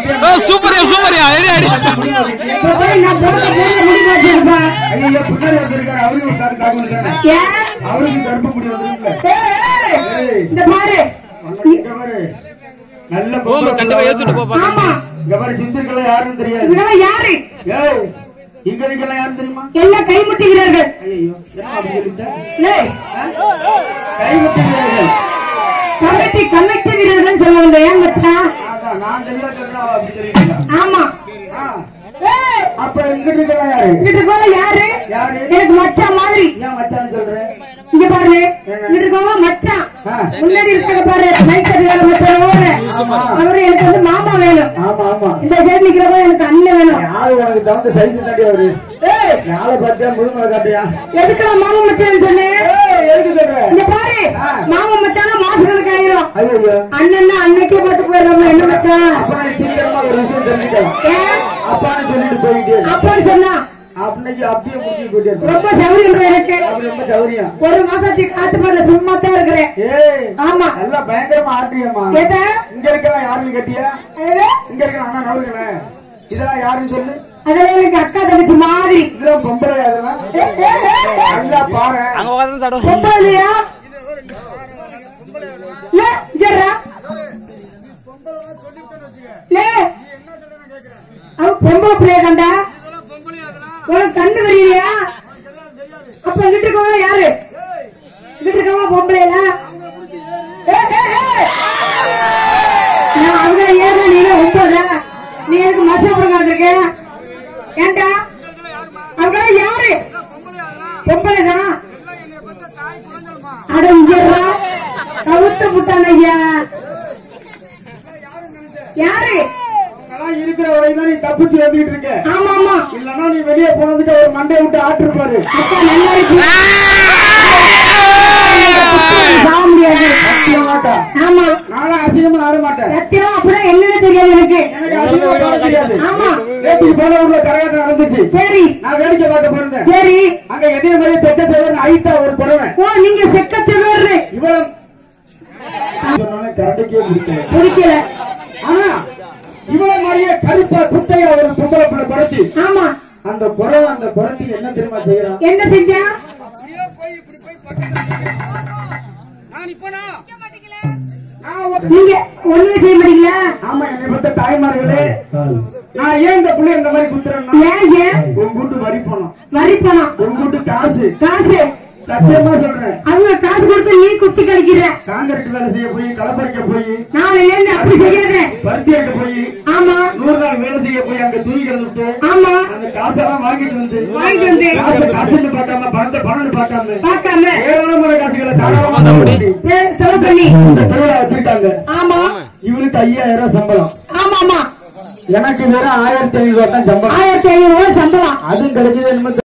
ஓ, சூப்பர்யா சூப்பர்யா அடி அடி இப்ப போய் நான் போட்ட போட முடியுமா வச்சிருப்பா ஐயோ பின்னாடி வந்திருக்காரு அவருக்கு ஒரு கார் காட்டு வந்தானே ஏன் அவருக்கு கருப்பு முடி வந்துருக்குல்ல ஏய், ஏய், இந்த பாரு இங்க பாரு நல்ல போங்க பொம்பளை கண்டிப்பா ஏத்துட்டு போ ஆமா பாக்கலாம் இங்க பாரு சித்திருக்கெல்லாம் யாருன்னு தெரியாது இவங்கெல்லாம் யாரு ஏய் இங்க இருக்கலாம் யாரும் தெரியுமா எல்லாம் கைமுட்டி வீரர்கள் ஐயோ என்ன அப்படி சொல்லிட்ட ஏய், கைவிட்டு வீரர்கள் கமிட்டி கமிட்டி வீரர்கள் சொல்ல வந்தேன் ஏன் மச்சான் அதான் நான் தெளிவா சொல்றேன் அவ அப்படி சொல்லிட்டா ஆமா ஆ, ஏய், அப்ப இங்க இருக்கலாம் யாரு வீட்டுக்குள்ள யாரு யாரு எனக்கு மச்சான் மாதிரி ஏன் மச்சான்னு சொல்றேன் இங்க பாரு வீட்டுக்குள்ள மச்சான் ஆ. முன்னாடி இருக்காங்க பாரு லைட் அடிக்கிற மச்சான் ஓடு. அவரு எனக்கு வந்து மாமா வேணும் ஆமா ஆமா இந்த சைடு நிக்கிறவங்க எனக்கு அண்ணன் வேணும் யாரு உனக்கு தகுந்த சைஸ் தாண்டி அவரு ஏய் யாரை பார்த்தியா முழுமலை காட்டியா எதுக்கு நான் மாமா மச்சான் சொன்னேன் ஏய் எதுக்கு சொல்ற இங்க பாரு ஆ. மாமா மச்சானா மாசங்களுக்கு ஆயிரும் ஐயோ அண்ணன்னா அன்னைக்கே பார்த்து போயிடலாமா என்ன மச்சான் அப்ப நான் சீக்கிரமா ஒரு விஷயம் தெரிஞ்சுக்கலாம் ஏன் அப்பான்னு சொல்லிட்டு போயிட்டே இரு. அப்பான்னு சொன்னா அப்படிக்கு அப்படியே முடிச்சு போயிட்டே இரு. ரொம்ப சௌரியம் எனக்கு அது ரொம்ப சௌரியம் ஒரு மாசத்துக்கு காசு பண்ணல சும்மா தான் இருக்கிறேன் ஏய் ஆமா நல்லா பயங்கரமா ஆட்டுறியம்மா கேட்டா இங்க இருக்கலாம் யாருன்னு கேட்டியா அது இங்க இருக்க அண்ணா நவருங்களேன் இதெல்லாம் யாருன்னு சொல்லு அதெல்லாம் எனக்கு அக்கா தங்கச்சி மாதிரி இதெல்லாம் பொம்பளை அதெல்லாம் ஏ, ஏ, ஏ, ஏ. நல்லா பாரு அங்க உட்காந்து தடவை பொம்பளை இல்லையா லே, இங்கேடா. லே. அவ பொம்பளை பிள்ளைய கண்டா உனக்கு கண்டு தெரியலையா அப்ப வீட்டு இருக்கவங்க யாரு வீட்டு இருக்கவங்க பொம்பளைல நான் அவங்க ஏறல நீ ஒன்பதா நீ எனக்கு மசம் கொடுக்க ஏன்டா அவங்க யாரு பொம்பளை தான் அட இங்கடா கவுத்து புட்டான் ஐயா யாரு அதெல்லாம் இருக்கிற வரைக்கும் தான் நீ தப்பிச்சு வந்துட்டு இருக்க ஆமா ஆமா இல்லன்னா நீ வெளியே போனதுக்கு அவர் மண்டையை விட்டு ஆட்டிருப்பாரு அப்பா நல்லா இருக்கு சாக முடியாது சத்தியம் மாட்டா ஆமா நானும் அசிங்கமா ஆட மாட்டேன் சத்தியம் அப்படின்னா என்னன்னு தெரியாது எனக்கு எனக்கு அசிங்கமா ஆட தெரியாது ஆமா நேற்று போன ஊர்ல கரகாட்டம் நடந்துச்சு சரி நான் வேடிக்கை பார்க்க போயிருந்தேன் சரி அங்க எதே மாதிரி செக்க தேவன் ஹைட்டா ஒரு புடவை ஓ நீங்க செக்கத்து வேறு இவ்வளவு சொன்னாலே கரண்டைக்கே பிடிக்கல பிடிக்கல ஆனா இவ்வளவு மாதிரியே கருப்பா குட்டையா ஒரு பொம்பளை பிள்ளை படைச்சு ஆமா அந்த குறவை அந்த குரத்துக்கு என்ன தெரியுமா செய்யறான் என்ன செஞ்சா நீங்க ஒண்ணுமே செய்ய மாட்டீங்களா ஆமா என்னை பத்த தாய்மார்களே நான் ஏன் இந்த பிள்ளை இந்த மாதிரி குத்துறேன்னா ஏன் ஏன் உன் கூட்டு வரி பணம் வரி பணம் உன் கூட்டு காசு காசு சத்தியமா சொல்றேன் அவங்க காசு கொடுத்து நீ குச்சி கழிக்கிற காங்கிரீட் வேலை செய்ய போய் கலப்பறிக்க போய் நாளைல இருந்து அப்படி செய்யாத பருத்தி எடுக்க போய் ஆமா நூறு நாள் வேலை செய்ய போய் அங்க தூங்கி கிடந்துட்டு ஆமா அந்த காசெல்லாம் வாங்கிட்டு வந்து வாங்கிட்டு வந்து. காசு காசுன்னு பார்க்காம பணத்தை பணம்னு பார்க்காம பார்க்காம ஏராளமான காசுகளை தாராளமா அப்படி. கொட்டி செ- செலவு பண்ணி இந்த திருவிழா வச்சிருக்காங்க ஆமா இவனுக்கு ஐயாயிரம் ரூபாய் சம்பளம் ஆமா ஆமா எனக்கு வெறும் ஆயிரத்தி ஐநூறு ரூபாய் தான் சம்பளம் ஆயிரத்தி ஐநூறு ரூபாய் சம்பளம் அதுவும் கிடைச்சது என்னமோ